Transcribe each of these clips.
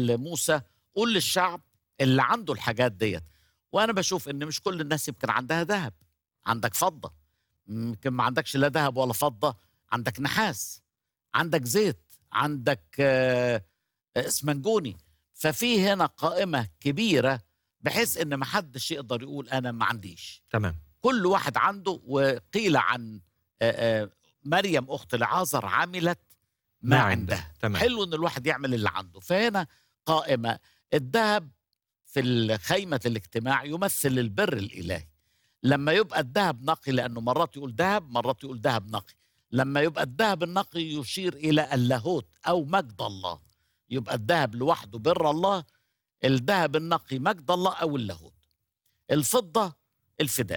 قال لموسى قول للشعب اللي عنده الحاجات ديت وانا بشوف ان مش كل الناس يمكن عندها ذهب عندك فضه يمكن ما عندكش لا ذهب ولا فضه عندك نحاس عندك زيت عندك آه، اسمنجوني ففي هنا قائمه كبيره بحيث ان ما حدش يقدر يقول انا ما عنديش تمام كل واحد عنده وقيل عن آه، آه، مريم اخت لعازر عملت ما, ما عندها عندها. تمام. حلو ان الواحد يعمل اللي عنده فهنا قائمه الذهب في خيمه الاجتماع يمثل البر الالهي لما يبقى الذهب نقي لانه مرات يقول ذهب مرات يقول ذهب نقي لما يبقى الذهب النقي يشير الى اللاهوت او مجد الله يبقى الذهب لوحده بر الله الذهب النقي مجد الله او اللاهوت الفضه الفداء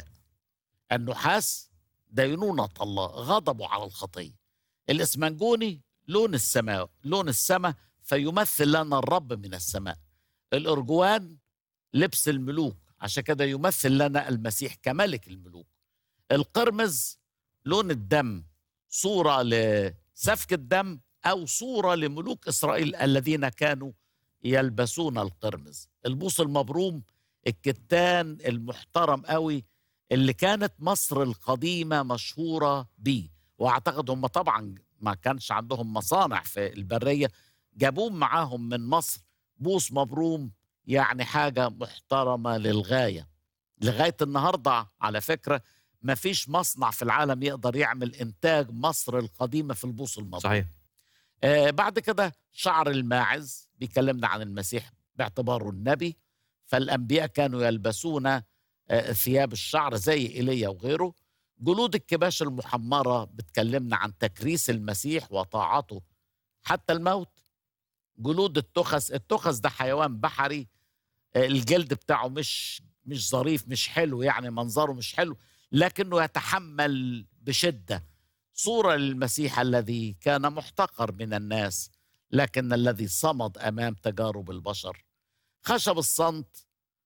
النحاس دينونة الله غضبه على الخطية الإسمنجوني لون السماء لون السماء فيمثل لنا الرب من السماء الأرجوان لبس الملوك عشان كده يمثل لنا المسيح كملك الملوك القرمز لون الدم صورة لسفك الدم أو صورة لملوك إسرائيل الذين كانوا يلبسون القرمز البوص المبروم الكتان المحترم قوي اللي كانت مصر القديمة مشهورة بيه واعتقد هم طبعا ما كانش عندهم مصانع في البرية جابوه معاهم من مصر بوص مبروم يعني حاجة محترمة للغاية لغاية النهاردة على فكرة ما فيش مصنع في العالم يقدر يعمل إنتاج مصر القديمة في البوص المبروم صحيح آه بعد كده شعر الماعز بيكلمنا عن المسيح باعتباره النبي فالأنبياء كانوا يلبسون آه ثياب الشعر زي إيليا وغيره جلود الكباش المحمرة بتكلمنا عن تكريس المسيح وطاعته حتى الموت جلود التخس التخس ده حيوان بحري آه الجلد بتاعه مش مش ظريف مش حلو يعني منظره مش حلو لكنه يتحمل بشده صوره للمسيح الذي كان محتقر من الناس لكن الذي صمد امام تجارب البشر خشب الصمت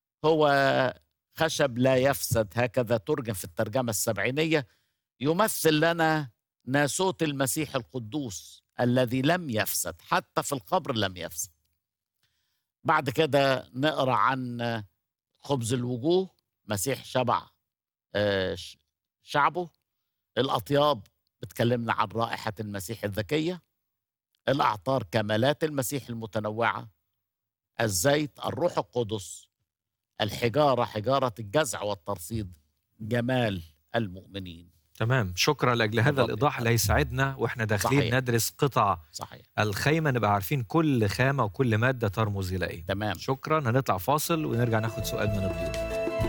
هو خشب لا يفسد هكذا ترجم في الترجمه السبعينيه يمثل لنا ناسوت المسيح القدوس الذي لم يفسد حتى في القبر لم يفسد بعد كده نقرا عن خبز الوجوه مسيح شبع آه، ش- شعبه الاطياب بتكلمنا عن رائحه المسيح الذكيه الاعطار كمالات المسيح المتنوعه الزيت الروح القدس الحجاره حجاره الجزع والترصيد جمال المؤمنين تمام شكرا لاجل هذا اتفضل. الايضاح اللي هيساعدنا واحنا داخلين صحيح. ندرس قطع صحيح الخيمه نبقى عارفين كل خامه وكل ماده ترمز الى ايه تمام شكرا هنطلع فاصل ونرجع ناخد سؤال من الضيوف